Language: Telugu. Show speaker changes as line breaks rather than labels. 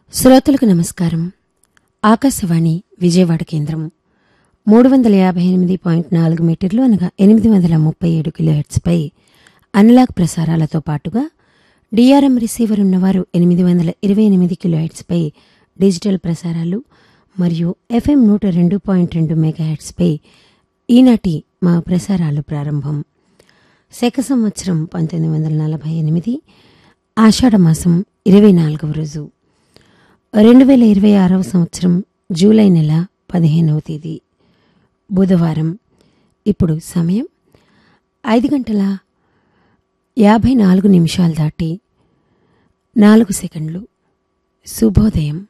శ్రోతలకు నమస్కారం ఆకాశవాణి విజయవాడ కేంద్రం మూడు వందల యాభై ఎనిమిది పాయింట్ నాలుగు మీటర్లు అనగా ఎనిమిది వందల ముప్పై ఏడు కిలోహెట్స్పై అన్లాక్ ప్రసారాలతో పాటుగా డిఆర్ఎం రిసీవర్ ఉన్నవారు ఎనిమిది వందల ఇరవై ఎనిమిది కిలోహెట్స్పై డిజిటల్ ప్రసారాలు మరియు ఎఫ్ఎం నూట రెండు పాయింట్ రెండు మెగాహెట్స్పై ఈనాటి మా ప్రసారాలు ప్రారంభం శక సంవత్సరం పంతొమ్మిది వందల నలభై ఎనిమిది ఆషాఢమాసం ఇరవై నాలుగవ రోజు రెండు వేల ఇరవై ఆరవ సంవత్సరం జూలై నెల పదిహేనవ తేదీ బుధవారం ఇప్పుడు సమయం ఐదు గంటల యాభై నాలుగు నిమిషాలు దాటి నాలుగు సెకండ్లు శుభోదయం